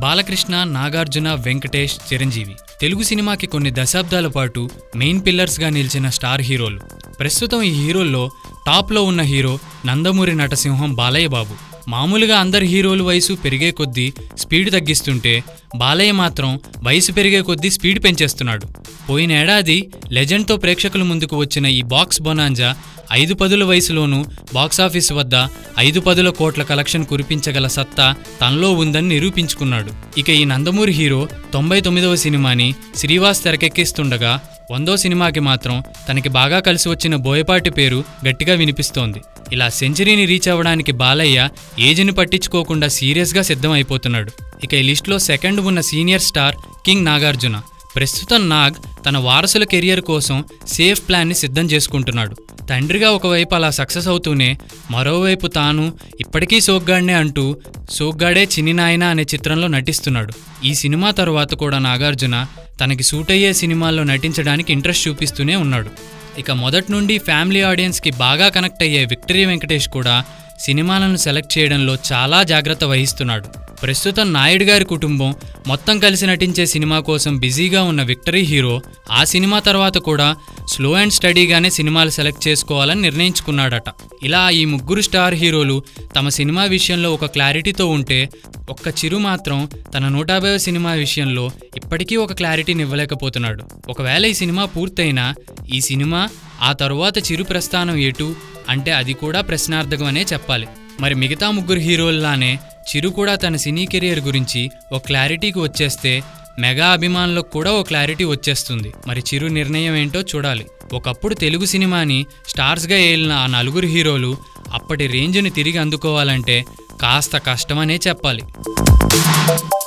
బాలకృష్ణ నాగార్జున వెంకటేష్ చిరంజీవి తెలుగు సినిమాకి కొన్ని దశాబ్దాల పాటు మెయిన్ పిల్లర్స్గా నిలిచిన స్టార్ హీరోలు ప్రస్తుతం ఈ హీరోల్లో టాప్లో ఉన్న హీరో నందమూరి నటసింహం బాలయ్య బాబు మామూలుగా అందరి హీరోలు వయసు పెరిగే కొద్దీ స్పీడ్ తగ్గిస్తుంటే బాలయ్య మాత్రం వయసు పెరిగే కొద్దీ స్పీడ్ పెంచేస్తున్నాడు పోయిన ఏడాది లెజెండ్తో ప్రేక్షకుల ముందుకు వచ్చిన ఈ బాక్స్ బొనాంజా ఐదు పదుల వయసులోనూ బాక్సాఫీస్ వద్ద ఐదు పదుల కోట్ల కలెక్షన్ కురిపించగల సత్తా తనలో ఉందని నిరూపించుకున్నాడు ఇక ఈ నందమూరి హీరో తొంభై తొమ్మిదవ సినిమాని శ్రీవాస్ తెరకెక్కిస్తుండగా వందో సినిమాకి మాత్రం తనకి బాగా కలిసి వచ్చిన బోయపాటి పేరు గట్టిగా వినిపిస్తోంది ఇలా సెంచరీని రీచ్ అవ్వడానికి బాలయ్య ఏజ్ని పట్టించుకోకుండా సీరియస్గా సిద్ధమైపోతున్నాడు ఇక ఈ లిస్టులో సెకండ్ ఉన్న సీనియర్ స్టార్ కింగ్ నాగార్జున ప్రస్తుతం నాగ్ తన వారసుల కెరియర్ కోసం సేఫ్ ప్లాన్ని సిద్ధం చేసుకుంటున్నాడు తండ్రిగా ఒకవైపు అలా సక్సెస్ అవుతూనే మరోవైపు తాను ఇప్పటికీ సోగ్గాడ్నే అంటూ సోగ్గాడే చిన్ని నాయన అనే చిత్రంలో నటిస్తున్నాడు ఈ సినిమా తరువాత కూడా నాగార్జున తనకి సూట్ అయ్యే సినిమాల్లో నటించడానికి ఇంట్రెస్ట్ చూపిస్తూనే ఉన్నాడు ఇక మొదటి నుండి ఫ్యామిలీ ఆడియన్స్కి బాగా కనెక్ట్ అయ్యే విక్టరీ వెంకటేష్ కూడా సినిమాలను సెలెక్ట్ చేయడంలో చాలా జాగ్రత్త వహిస్తున్నాడు ప్రస్తుతం నాయుడు గారి కుటుంబం మొత్తం కలిసి నటించే సినిమా కోసం బిజీగా ఉన్న విక్టరీ హీరో ఆ సినిమా తర్వాత కూడా స్లో అండ్ స్టడీగానే సినిమాలు సెలెక్ట్ చేసుకోవాలని నిర్ణయించుకున్నాడట ఇలా ఈ ముగ్గురు స్టార్ హీరోలు తమ సినిమా విషయంలో ఒక క్లారిటీతో ఉంటే ఒక్క చిరు మాత్రం తన నూట యాభై సినిమా విషయంలో ఇప్పటికీ ఒక క్లారిటీని ఇవ్వలేకపోతున్నాడు ఒకవేళ ఈ సినిమా పూర్తయినా ఈ సినిమా ఆ తరువాత చిరు ప్రస్థానం ఎటు అంటే అది కూడా ప్రశ్నార్థకమనే చెప్పాలి మరి మిగతా ముగ్గురు హీరోల్లానే చిరు కూడా తన సినీ కెరియర్ గురించి ఓ క్లారిటీకి వచ్చేస్తే మెగా అభిమానులకు కూడా ఓ క్లారిటీ వచ్చేస్తుంది మరి చిరు నిర్ణయం ఏంటో చూడాలి ఒకప్పుడు తెలుగు సినిమాని స్టార్స్గా ఏలిన ఆ నలుగురు హీరోలు అప్పటి రేంజ్ని తిరిగి అందుకోవాలంటే కాస్త కష్టమనే చెప్పాలి